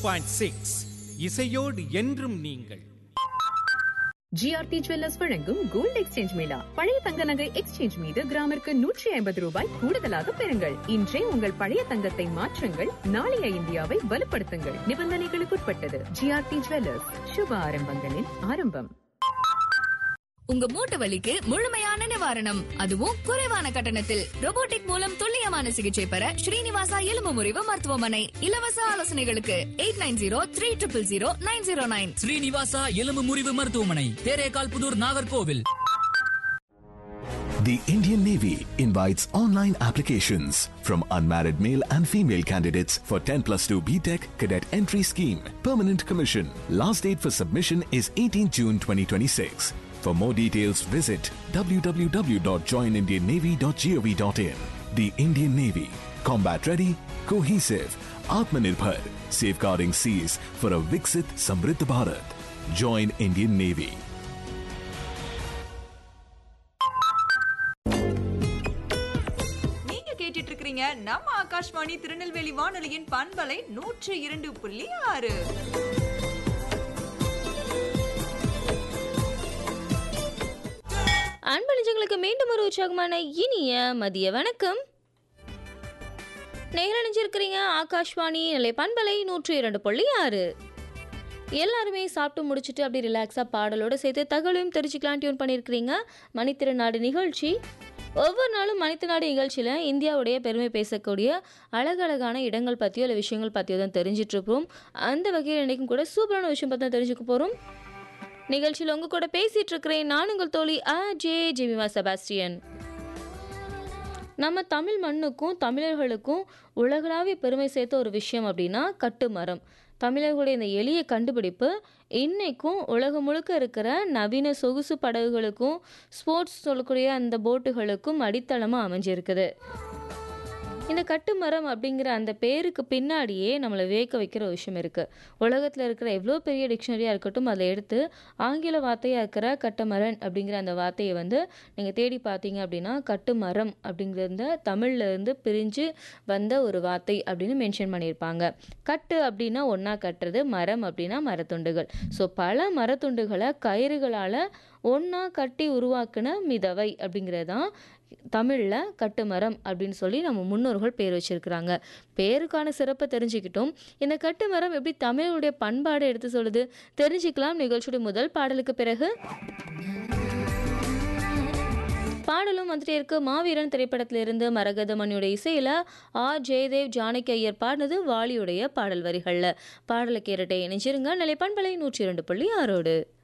Point six இசையோடு என்றும் நீங்கள் ஜிஆர்டி ஜுவல்லர்ஸ் வழங்கும் கோல்ட் எக்ஸ்சேஞ்ச் மேளா பழைய தங்க நகை எக்ஸ்சேஞ்ச் மீது கிராமிற்கு நூற்றி ஐம்பது ரூபாய் கூடுதலாக பெறுங்கள் இன்றே உங்கள் பழைய தங்கத்தை மாற்றுங்கள் நாளைய இந்தியாவை வலுப்படுத்துங்கள் நிபந்தனைகளுக்குட்பட்டது ஜிஆர்டி ஜுவல்லர்ஸ் சுப ஆரம்பங்களின் ஆரம்பம் உங்க மூட்டு வலிக்கு முழுமையான நிவாரணம் அதுவும் குறைவான கட்டணத்தில் robotic மூலம் துல்லியமான சிகிச்சை பெற ஸ்ரீனிவாசா எலும்பு முறிவு மருத்துவமனை இலவச ஆலோசனைகளுக்கு eight nine zero three triple zero nine zero nine Srinivasa எலும்பு முறிவு மருத்துவமனை Therekal Pudur Nagercoil The Indian Navy invites online applications from unmarried male and female candidates for 10 plus 2 BTEC cadet entry scheme. Permanent commission. Last date for submission is 18 June 2026. For more details, visit www.joinindiannavy.gov.in. The Indian Navy. Combat ready, cohesive, Atmanirbhar, safeguarding seas for a Viksit Samriddh Bharat. Join Indian Navy. நீங்க கேட்டுட்டு இருக்கிறீங்க நம்ம ஆகாஷ்வாணி திருநெல்வேலி வானொலியின் பண்பலை நூற்று இரண்டு புள்ளி ஆறு அன்பளிஞ்சங்களுக்கு மீண்டும் ஒரு உற்சாகமான இனிய மதிய வணக்கம் நேரணிஞ்சிருக்கிறீங்க ஆகாஷ்வாணி நிலை பண்பலை நூற்றி இரண்டு புள்ளி ஆறு எல்லாருமே சாப்பிட்டு முடிச்சுட்டு அப்படி ரிலாக்ஸாக பாடலோட சேர்த்து தகவலையும் தெரிஞ்சுக்கலாம் டியூன் பண்ணியிருக்கிறீங்க மணித்திருநாடு நிகழ்ச்சி ஒவ்வொரு நாளும் மணித்திருநாடு நிகழ்ச்சியில் இந்தியாவுடைய பெருமை பேசக்கூடிய அழகழகான இடங்கள் பற்றியோ இல்லை விஷயங்கள் பற்றியோ தான் தெரிஞ்சிட்டு இருப்போம் அந்த வகையில் இன்றைக்கும் கூட சூப்பரான விஷயம் பற்றி தான் தெரிஞ்சுக்க போகிறோம் நிகழ்ச்சியில் உங்க கூட பேசிட்டு இருக்கிறேன் நான் உங்கள் தோழி ஆ ஜே ஜெமிவா செபாஸ்டியன் நம்ம தமிழ் மண்ணுக்கும் தமிழர்களுக்கும் உலகளாவிய பெருமை சேர்த்த ஒரு விஷயம் அப்படின்னா கட்டுமரம் தமிழர்களுடைய இந்த எளிய கண்டுபிடிப்பு இன்னைக்கும் உலகம் முழுக்க இருக்கிற நவீன சொகுசு படகுகளுக்கும் ஸ்போர்ட்ஸ் சொல்லக்கூடிய அந்த போட்டுகளுக்கும் அடித்தளமாக அமைஞ்சிருக்குது இந்த கட்டுமரம் அப்படிங்கிற அந்த பேருக்கு பின்னாடியே நம்மளை வியக்க வைக்கிற ஒரு விஷயம் இருக்குது உலகத்தில் இருக்கிற எவ்வளோ பெரிய டிக்ஷனரியாக இருக்கட்டும் அதை எடுத்து ஆங்கில வார்த்தையாக இருக்கிற கட்டுமரன் அப்படிங்கிற அந்த வார்த்தையை வந்து நீங்கள் தேடி பார்த்தீங்க அப்படின்னா கட்டுமரம் அப்படிங்கிறத தமிழ்ல இருந்து பிரிஞ்சு வந்த ஒரு வார்த்தை அப்படின்னு மென்ஷன் பண்ணியிருப்பாங்க கட்டு அப்படின்னா ஒன்றா கட்டுறது மரம் அப்படின்னா மரத்துண்டுகள் ஸோ பல மரத்துண்டுகளை கயிறுகளால் ஒன்றா கட்டி உருவாக்குன மிதவை அப்படிங்கிறது தான் தமிழில் கட்டுமரம் அப்படின்னு சொல்லி நம்ம முன்னோர்கள் பேர் வச்சிருக்கிறாங்க பேருக்கான சிறப்பை தெரிஞ்சுக்கிட்டோம் இந்த கட்டுமரம் எப்படி தமிழுடைய பண்பாடு எடுத்து சொல்லுது தெரிஞ்சுக்கலாம் நிகழ்ச்சியுடைய முதல் பாடலுக்கு பிறகு பாடலும் வந்துட்டே இருக்கு மாவீரன் திரைப்படத்திலிருந்து மரகதமணியோட இசையில் ஆர் ஜெயதேவ் ஜானகி ஐயர் பாடினது வாலியுடைய பாடல் வரிகளில் பாடலை கேட்டுட்டே இணைஞ்சிருங்க நிலைப்பண்பலை நூற்றி இரண்டு புள்ளி ஆறோடு